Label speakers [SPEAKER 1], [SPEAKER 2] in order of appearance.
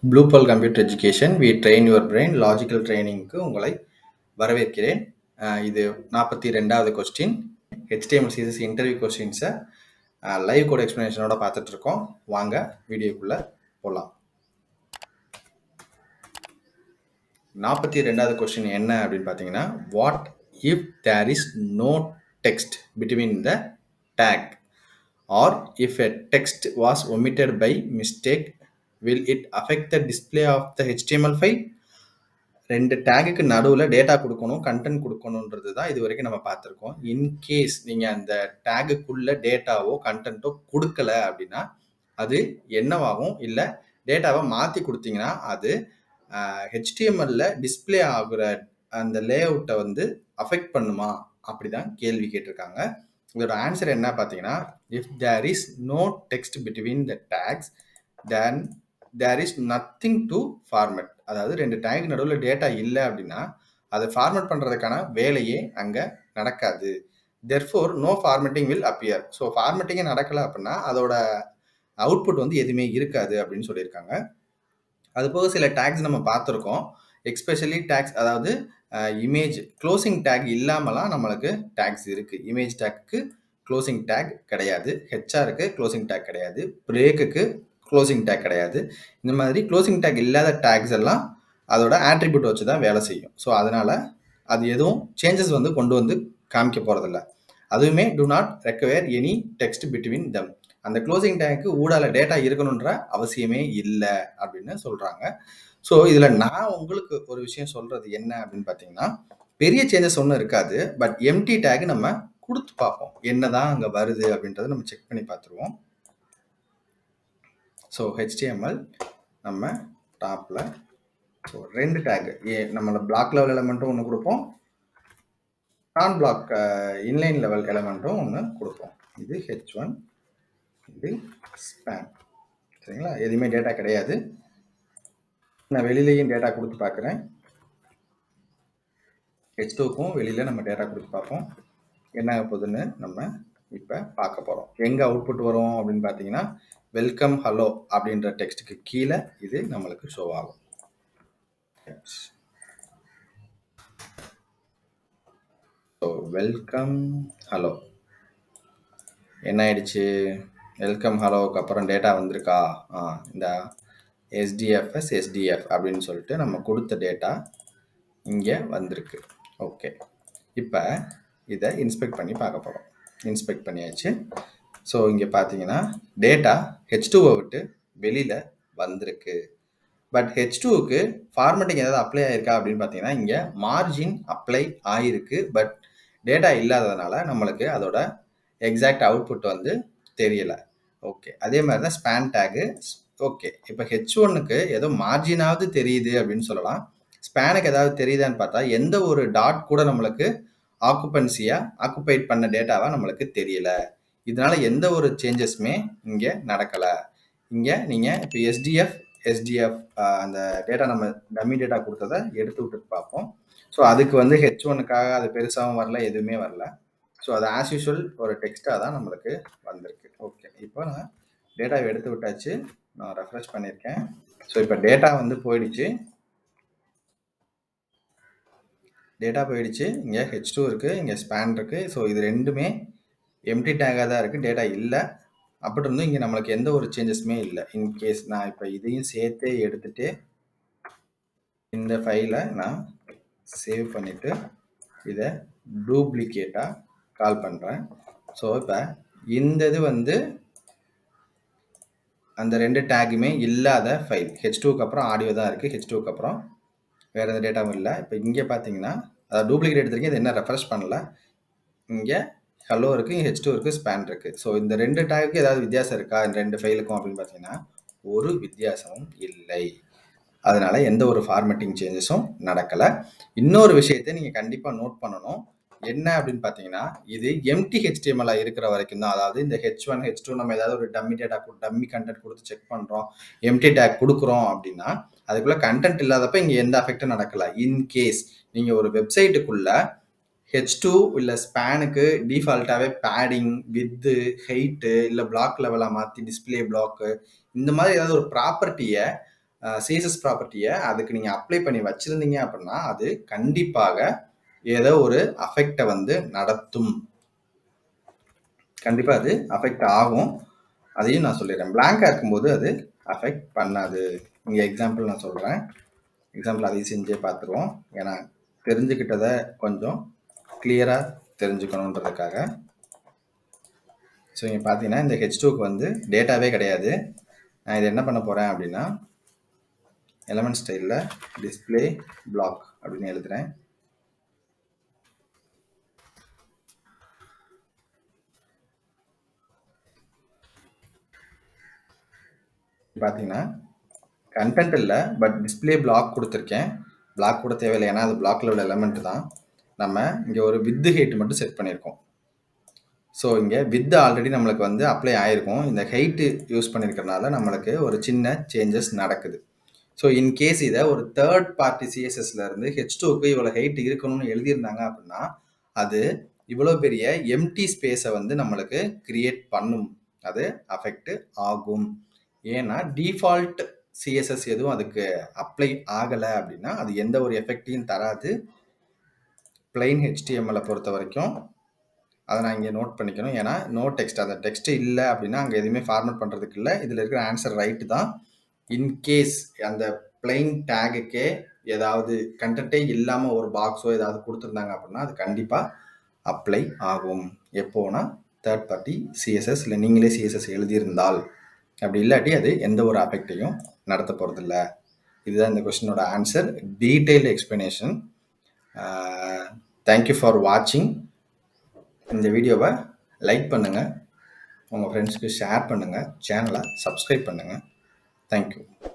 [SPEAKER 1] blue ball computer education we train your brain logical ட்ரைனிங்க்கு உங்களை வரவேற்கிறேன் அஹ் இது நாற்பத்தி ரெண்டாவது கொஸ்டின் ஹெச்டிஎம்எல் சிஎஸ் இன்டர்வியூ கொஸ்டின்ஸை லைவ் கோட் எக்ஸ்ப்ளனேஷனோட பார்த்துட்டு இருக்கோம் வாங்க வீடியோக்குள்ளே போகலாம் நாற்பத்தி ரெண்டாவது கொஸ்டின் என்ன அப்படின்னு பார்த்தீங்கன்னா what if there is no text between the tag or if a text was omitted by mistake will it affect the display of the HTML file ரெண்டு டேகுக்கு நடுவில் டேட்டா கொடுக்கணும் கண்டென்ட் கொடுக்கணுன்றது தான் இது வரைக்கும் நம்ம பார்த்துருக்கோம் இன்கேஸ் நீங்கள் அந்த டேகுக்குள்ள டேட்டாவோ கண்டென்ட்டோ கொடுக்கல அப்படின்னா அது என்னவாகும் இல்லை டேட்டாவை மாற்றி கொடுத்தீங்கன்னா அது ஹெச்டிஎம்எல்ல டிஸ்பிளே ஆகுற அந்த லே அவுட்டை வந்து அஃபெக்ட் பண்ணுமா அப்படிதான் கேள்வி கேட்டிருக்காங்க இதோட ஆன்சர் என்ன பார்த்தீங்கன்னா if there is no text between the tags then there is nothing to format அதாவது ரெண்டு டேக் நடுவில் டேட்டா இல்லை அப்படின்னா அதை ஃபார்மேட் பண்ணுறதுக்கான வேலையே அங்கே நடக்காது therefore no formatting will appear so ஃபார்மேட்டிங்கே நடக்கலை அப்படின்னா அதோட அவுட்புட் வந்து எதுவுமே இருக்காது அப்படின்னு சொல்லியிருக்காங்க அது போக சில டேக்ஸ் நம்ம பார்த்துருக்கோம் எக்ஸ்பெஷலி டேக்ஸ் அதாவது இமேஜ் க்ளோசிங் டேக் இல்லாமலாம் நம்மளுக்கு டேக்ஸ் இருக்குது இமேஜ் டேக்கு க்ளோசிங் டேக் கிடையாது ஹெச்ஆருக்கு க்ளோசிங் டேக் கிடையாது பிரேக்குக்கு க்ளோசிங் டேக் கிடையாது இந்த மாதிரி க்ளோசிங் டேக் இல்லாத டேக்ஸ் எல்லாம் அதோட ஆட்ரிபியூட் வச்சு தான் வேலை செய்யும் ஸோ அதனால் அது எதுவும் சேஞ்சஸ் வந்து கொண்டு வந்து காமிக்க போகிறதில்ல அதுவுமே do not require any text between them அந்த க்ளோசிங் டேங்க்கு ஊடால டேட்டா இருக்கணுன்ற அவசியமே இல்லை அப்படின்னு சொல்கிறாங்க ஸோ இதில் நான் உங்களுக்கு ஒரு விஷயம் சொல்கிறது என்ன அப்படின்னு பார்த்தீங்கன்னா பெரிய சேஞ்சஸ் ஒன்றும் இருக்காது பட் எம்டி டேக் நம்ம கொடுத்து பார்ப்போம் என்ன தான் அங்கே வருது அப்படின்றத நம்ம செக் பண்ணி பார்த்துருவோம் ஸோ ஹெச்டிஎம்எல் நம்ம டாப்பில் ஸோ ரெண்டு டேக் ஏ நம்மளோட பிளாக் லெவல் எலமெண்ட்டும் ஒன்று கொடுப்போம் நான் பிளாக் இன்லைன் லெவல் எலமெண்ட்டும் ஒன்று கொடுப்போம் இது ஹெச் ஒன் இது ஸ்பேன் சரிங்களா எதுவுமே டேட்டா கிடையாது நான் வெளியிலையும் டேட்டா கொடுத்து பார்க்குறேன் ஹெச் டூக்கும் வெளியில் நம்ம டேட்டா கொடுத்து பார்ப்போம் என்ன ஆக போகுதுன்னு நம்ம இப்போ பார்க்க போகிறோம் எங்கே அவுட்புட் வரும் அப்படின்னு பார்த்தீங்கன்னா வெல்கம் ஹலோ அப்படின்ற டெக்ஸ்ட்டுக்கு கீழே இது நம்மளுக்கு ஷோ ஆகும் ஸோ வெல்கம் ஹலோ என்ன ஆயிடுச்சு வெல்கம் ஹலோவுக்கு அப்புறம் டேட்டா வந்திருக்கா ஆ இந்த எஸ்டிஎஃப்எஸ் எஸ்டிஎஃப் அப்படின்னு சொல்லிட்டு நம்ம கொடுத்த டேட்டா இங்கே வந்திருக்கு ஓகே இப்போ இதை இன்ஸ்பெக்ட் பண்ணி பார்க்க போகிறோம் இன்ஸ்பெக்ட் பண்ணியாச்சு ஸோ இங்கே பார்த்தீங்கன்னா டேட்டா ஹெச் டூவை விட்டு வெளியில் வந்திருக்கு பட் ஹெச் டூவுக்கு ஃபார்மேட்டிங் ஏதாவது அப்ளை ஆயிருக்கா அப்படின்னு பார்த்தீங்கன்னா இங்கே மார்ஜின் அப்ளை ஆயிருக்கு பட் டேட்டா இல்லாததுனால நம்மளுக்கு அதோட எக்ஸாக்ட் அவுட்புட் வந்து தெரியல ஓகே அதே மாதிரி தான் ஸ்பேன் டேகு ஓகே இப்போ ஹெச் ஒன்னுக்கு ஏதோ மார்ஜினாவது தெரியுது அப்படின்னு சொல்லலாம் ஸ்பேனுக்கு ஏதாவது தெரியுதான்னு பார்த்தா எந்த ஒரு டாட் கூட நம்மளுக்கு ஆக்குபன்சியாக ஆக்குபைட் பண்ண டேட்டாவாக நம்மளுக்கு தெரியல இதனால எந்த ஒரு சேஞ்சஸுமே இங்கே நடக்கலை இங்கே நீங்கள் இப்போ எஸ்டிஎஃப் எஸ்டிஎஃப் அந்த டேட்டா நம்ம டம்மி டேட்டா கொடுத்ததை எடுத்து விட்டுட்டு பார்ப்போம் ஸோ அதுக்கு வந்து ஹெச் ஒனுக்காக அது பெருசாகவும் வரல எதுவுமே வரல ஸோ அது ஆஸ் யூஷுவல் ஒரு டெக்ஸ்ட்டாக தான் நம்மளுக்கு வந்திருக்கு ஓகே இப்போ நான் டேட்டாவை எடுத்து விட்டாச்சு நான் ரெஃப்ரெஷ் பண்ணியிருக்கேன் ஸோ இப்போ டேட்டா வந்து போயிடுச்சு டேட்டா போயிடுச்சு இங்கே ஹெச் டூ இருக்குது இங்கே ஸ்பேன் இருக்குது ஸோ இது ரெண்டுமே எம்டி டேக்காக தான் இருக்குது டேட்டா இல்லை அப்படி இருந்தும் இங்கே நம்மளுக்கு எந்த ஒரு சேஞ்சஸுமே இல்லை இன்கேஸ் நான் இப்போ இதையும் சேர்த்தே எடுத்துகிட்டு இந்த ஃபைலை நான் சேவ் பண்ணிவிட்டு இதை டூப்ளிகேட்டாக கால் பண்ணுறேன் ஸோ இப்போ இந்த இது வந்து அந்த ரெண்டு டேக்குமே இல்லாத ஃபைல் ஹெச் டூக்கு அப்புறம் ஆடியோ தான் இருக்குது ஹெச் டூக்கு அப்புறம் வேறு எந்த டேட்டாவும் இல்லை இப்போ இங்கே பார்த்தீங்கன்னா அதாவது டூப்ளிகேட் எடுத்திருக்கேன் இது என்ன ரெஃப்ரெஷ் பண்ணல இங்கே ஹலோ இருக்குது ஹெச் டூ இருக்குது ஸ்பேன் இருக்குது ஸோ இந்த ரெண்டு டேக்கு ஏதாவது வித்தியாசம் இருக்கா இந்த ரெண்டு ஃபைலுக்கும் அப்படின்னு பார்த்தீங்கன்னா ஒரு வித்தியாசமும் இல்லை அதனால எந்த ஒரு ஃபார்மேட்டிங் சேஞ்சஸும் நடக்கலை இன்னொரு விஷயத்தை நீங்கள் கண்டிப்பாக நோட் பண்ணணும் என்ன அப்படின்னு பார்த்தீங்கன்னா இது எம்டி ஹெச்டிஎம்எல் இருக்கிற வரைக்கும் தான் அதாவது இந்த ஹெச் ஒன் ஹெச் டூ நம்ம ஏதாவது ஒரு டம்மி டேட்டா டம்மி கண்டென்ட் கொடுத்து செக் பண்ணுறோம் எம்டி டேக் கொடுக்குறோம் அப்படின்னா அதுக்குள்ள கண்டென்ட் இல்லாதப்ப இங்கே எந்த அஃபெக்டும் நடக்கல இன்கேஸ் நீங்கள் ஒரு வெப்சைட்டுக்குள்ள ஹெச் டூ இல்லை ஸ்பேனுக்கு டிஃபால்ட்டாகவே பேடிங் வித்து ஹைட்டு இல்லை பிளாக் லெவலாக மாற்றி டிஸ்பிளே பிளாக்கு இந்த மாதிரி ஏதாவது ஒரு ப்ராப்பர்ட்டியை சிஎஸ்எஸ் ப்ராப்பர்ட்டியை அதுக்கு நீங்கள் அப்ளை பண்ணி வச்சுருந்தீங்க அப்படின்னா அது கண்டிப்பாக ஏதோ ஒரு அஃபெக்டை வந்து நடத்தும் கண்டிப்பாக அது அஃபெக்ட் ஆகும் அதையும் நான் சொல்லிடுறேன் பிளாங்காக இருக்கும்போது அது அஃபெக்ட் பண்ணாது இங்கே எக்ஸாம்பிள் நான் சொல்கிறேன் எக்ஸாம்பிள் அதையும் செஞ்சே பார்த்துருவோம் ஏன்னா தெரிஞ்சுக்கிட்டதை கொஞ்சம் கிளியராக தெரிஞ்சுக்கணுன்றதுக்காக ஸோ இங்கே பார்த்தீங்கன்னா இந்த ஹெச் டூக்கு வந்து டேட்டாவே கிடையாது நான் இதை என்ன பண்ண போகிறேன் அப்படின்னா எலமெண்ட் ஸ்டைலில் டிஸ்பிளே பிளாக் அப்படின்னு எழுதுகிறேன் பார்த்தீங்கன்னா கண்டென்ட் இல்லை பட் டிஸ்பிளே பிளாக் கொடுத்துருக்கேன் பிளாக் கூட தேவையில்லை ஏன்னா அது பிளாக்ல உள்ள எலமெண்ட் தான் நம்ம இங்கே ஒரு வித்து ஹெயிட் மட்டும் செட் பண்ணியிருக்கோம் ஸோ இங்கே வித் ஆல்ரெடி நம்மளுக்கு வந்து அப்ளை ஆகிருக்கும் இந்த ஹைட்டு யூஸ் பண்ணியிருக்கறனால நம்மளுக்கு ஒரு சின்ன சேஞ்சஸ் நடக்குது ஸோ இன்கேஸ் இதை ஒரு தேர்ட் பார்ட்டி சிஎஸ்எஸ்ல இருந்து ஹெச் டூக்கு இவ்வளோ ஹைட் இருக்கணும்னு எழுதியிருந்தாங்க அப்படின்னா அது இவ்வளோ பெரிய எம்டி ஸ்பேஸை வந்து நம்மளுக்கு கிரியேட் பண்ணும் அது அஃபெக்ட் ஆகும் ஏன்னா டிஃபால்ட் சிஎஸ்எஸ் எதுவும் அதுக்கு அப்ளை ஆகலை அப்படின்னா அது எந்த ஒரு எஃபெக்டையும் தராது பிளைன் ஹெச்டிஎம்எல்லை பொறுத்த வரைக்கும் அதை நான் இங்கே நோட் பண்ணிக்கணும் ஏன்னா நோ டெக்ஸ்ட் அந்த டெக்ஸ்ட் இல்லை அப்படின்னா அங்கே எதுவுமே ஃபார்மேட் பண்ணுறதுக்கு இல்லை இதில் இருக்கிற ஆன்சர் ரைட்டு தான் இன்கேஸ் அந்த பிளைன் டேகுக்கே ஏதாவது கண்டென்ட்டே இல்லாமல் ஒரு பாக்ஸோ ஏதாவது கொடுத்துருந்தாங்க அப்படின்னா அது கண்டிப்பாக அப்ளை ஆகும் எப்போனா தேர்ட் பார்ட்டி சிஎஸ்எஸ் இல்லை நீங்களே சிஎஸ்எஸ் எழுதியிருந்தால் அப்படி இல்லாட்டி அது எந்த ஒரு அஃபெக்டையும் நடத்த போகிறதில்ல இதுதான் இந்த கொஸ்டினோட answer detail explanation thank you for வாட்சிங் இந்த வீடியோவை லைக் பண்ணுங்கள் உங்கள் ஃப்ரெண்ட்ஸ்க்கு ஷேர் பண்ணுங்கள் சேனலை சப்ஸ்கிரைப் பண்ணுங்கள் தேங்க்யூ